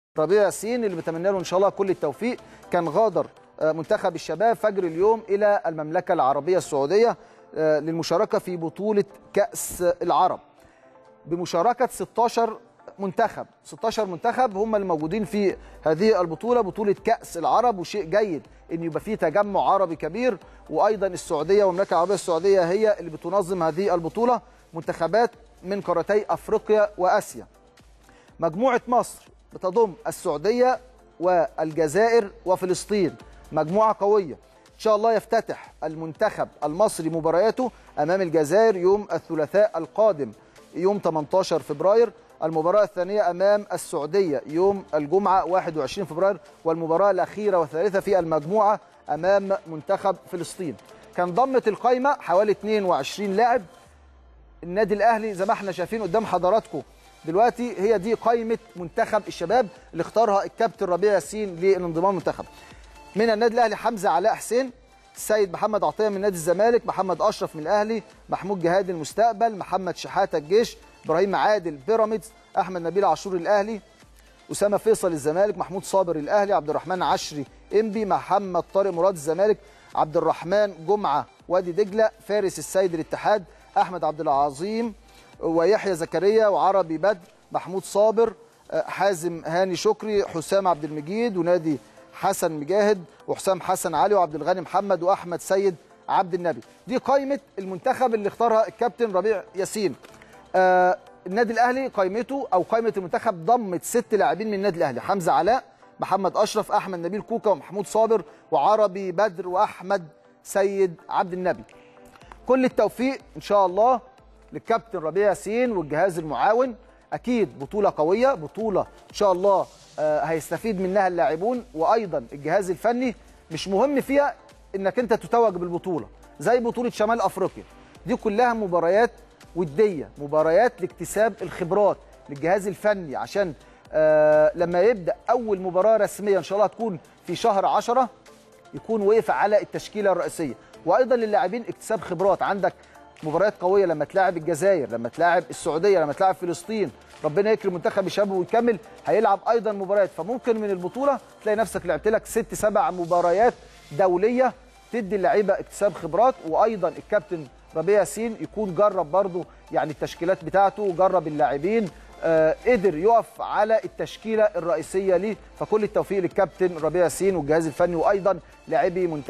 ربيع ياسين اللي بتمنى له ان شاء الله كل التوفيق كان غادر منتخب الشباب فجر اليوم الى المملكه العربيه السعوديه للمشاركه في بطوله كاس العرب بمشاركه 16 منتخب 16 منتخب هم الموجودين في هذه البطوله بطوله كاس العرب وشيء جيد ان يبقى فيه تجمع عربي كبير وايضا السعوديه والمملكه العربيه السعوديه هي اللي بتنظم هذه البطوله منتخبات من قارتي افريقيا واسيا مجموعه مصر بتضم السعوديه والجزائر وفلسطين مجموعه قويه ان شاء الله يفتتح المنتخب المصري مبارياته امام الجزائر يوم الثلاثاء القادم يوم 18 فبراير المباراة الثانية أمام السعودية يوم الجمعة 21 فبراير والمباراة الأخيرة والثالثة في المجموعة أمام منتخب فلسطين كان ضمت القايمة حوالي 22 لاعب النادي الأهلي زي ما احنا شايفين قدام حضراتكم دلوقتي هي دي قائمة منتخب الشباب اللي اختارها الكابتن ربيع ياسين للانضمام المنتخب من النادي الأهلي حمزة علاء حسين السيد محمد عطيه من نادي الزمالك محمد اشرف من الاهلي محمود جهاد المستقبل محمد شحاته الجيش ابراهيم عادل بيراميدز احمد نبيل عاشور الاهلي اسامه فيصل الزمالك محمود صابر الاهلي عبد الرحمن عشري انبي محمد طارق مراد الزمالك عبد الرحمن جمعه وادي دجله فارس السيد الاتحاد احمد عبد العظيم ويحيى زكريا وعربي بدر محمود صابر حازم هاني شكري حسام عبد المجيد ونادي حسن مجاهد وحسام حسن علي وعبد الغني محمد واحمد سيد عبد النبي دي قائمه المنتخب اللي اختارها الكابتن ربيع ياسين آه النادي الاهلي قائمته او قائمه المنتخب ضمت ست لاعبين من النادي الاهلي حمزه علاء محمد اشرف احمد نبيل كوكا ومحمود صابر وعربي بدر واحمد سيد عبد النبي كل التوفيق ان شاء الله للكابتن ربيع ياسين والجهاز المعاون اكيد بطوله قويه بطوله ان شاء الله آه هيستفيد منها اللاعبون وايضا الجهاز الفني مش مهم فيها انك انت تتوج بالبطوله زي بطوله شمال افريقيا دي كلها مباريات وديه مباريات لاكتساب الخبرات للجهاز الفني عشان آه لما يبدا اول مباراه رسميه ان شاء الله تكون في شهر 10 يكون وقف على التشكيله الرئيسيه وايضا للاعبين اكتساب خبرات عندك مباريات قويه لما تلاعب الجزائر لما تلاعب السعوديه لما تلاعب فلسطين ربنا يكرم منتخب الشباب ويكمل هيلعب ايضا مباريات فممكن من البطوله تلاقي نفسك لعبت لك ست سبع مباريات دوليه تدي اللعيبه اكتساب خبرات وايضا الكابتن ربيع ياسين يكون جرب برضه يعني التشكيلات بتاعته وجرب اللاعبين آه قدر يقف على التشكيله الرئيسيه ليه فكل التوفيق للكابتن ربيع ياسين والجهاز الفني وايضا لاعبي منتخب